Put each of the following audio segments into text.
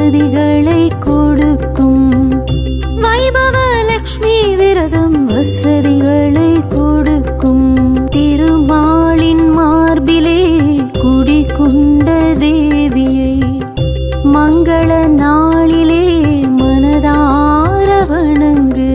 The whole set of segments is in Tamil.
வசதிகளை கொடுக்கும் வைபவ லக்ஷ்மி விரதம் வசதிகளை கொடுக்கும் திருமாலின் மார்பிலே குடிகொண்ட தேவியை மங்கள நாளிலே மனதார வணங்கு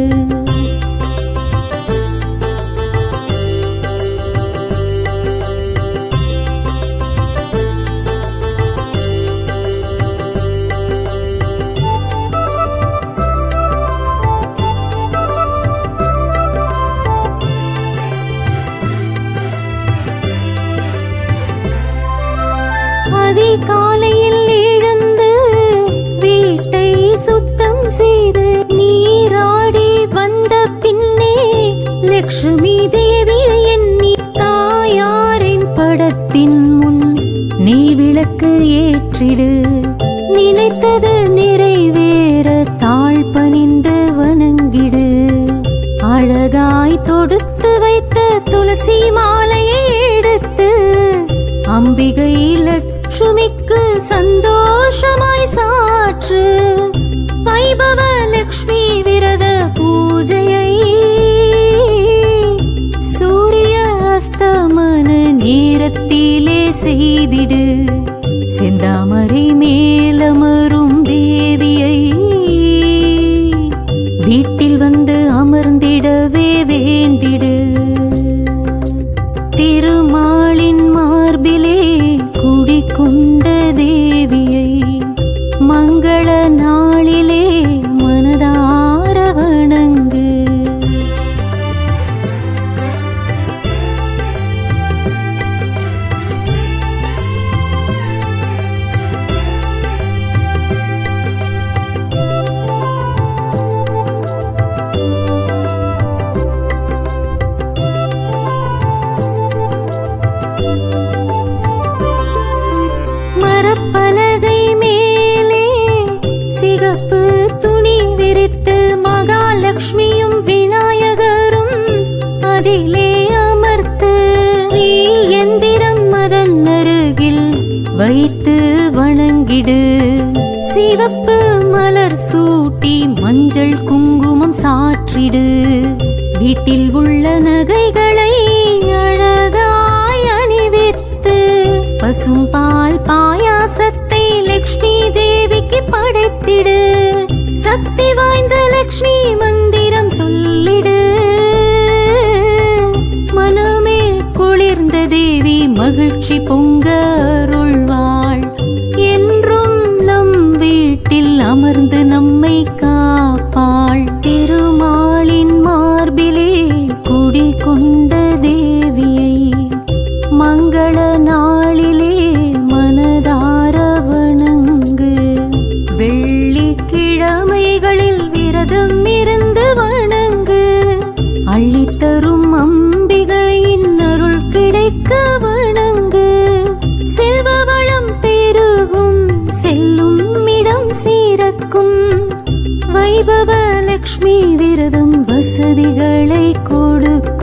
அதிகாலையில் எழுந்து வீட்டை சுத்தம் செய்து நீராடி வந்த பின்னே லக்ஷ்மி தேவியை எண்ணி தாயாரின் படத்தின் முன் நீ விளக்கு ஏற்றிடு நினைத்தது நிறைவேற தாழ் பணிந்து வணங்கிடு அழகாய் தொடுத்து வைத்த துளசி மாலையை எடுத்து அம்பிகை லட்சுமிக்கு சந்தோஷமாய் சாற்று வைபவ லக்ஷ்மி விரத பூஜையை சூரிய அஸ்தமன நேரத்திலே செய்திடு செந்தாமரை மேலமரும் தேவியை வீட்டில் வந்து அமர்ந்திடவே வேண்டிடு திருமாலின் மார்பிலே குடிகொண்ட தேவியை மங்கள நாளிலே மனதார வணங்கு மரப்பலகை மேலே சிகப்பு துணி விரித்து மகாலட்சுமியும் விநாயகரும் அதிலே அமர்த்து நீ எந்திரம் அதன் அருகில் வைத்து வணங்கிடு சிவப்பு மலர் சூட்டி மஞ்சள் குங்குமம் சாற்றிடு வீட்டில் உள்ள நகைகளை அழகாய் அணிவித்து பசும்பால் பாயாசத்தை லக்ஷ்மி தேவிக்கு படைத்திடு சக்தி வாய்ந்த லக்ஷ்மி மந்திரம் சொல்லிடு மனமே குளிர்ந்த தேவி மகிழ்ச்சி பொங்க அருள்வாள் என்றும் நம் வீட்டில் அமர்ந்து நம்மை காப்பாள் திருமாலின் மார்பிலே குடிகொண்ட தேவியை மங்கள நாளிலே மனதார வணங்கு வெள்ளிக்கிழமைகளில் விரதம் இருந்து வணங்கு அள்ளித்தரும் அம்பிகையின் அருள் கிடைக்க வணங்கு செல்வ வளம் பெருகும் செல்லும் இடம் சீரக்கும் வைபவ லக்ஷ்மி விரதம் வசதிகளை கொடுக்கும்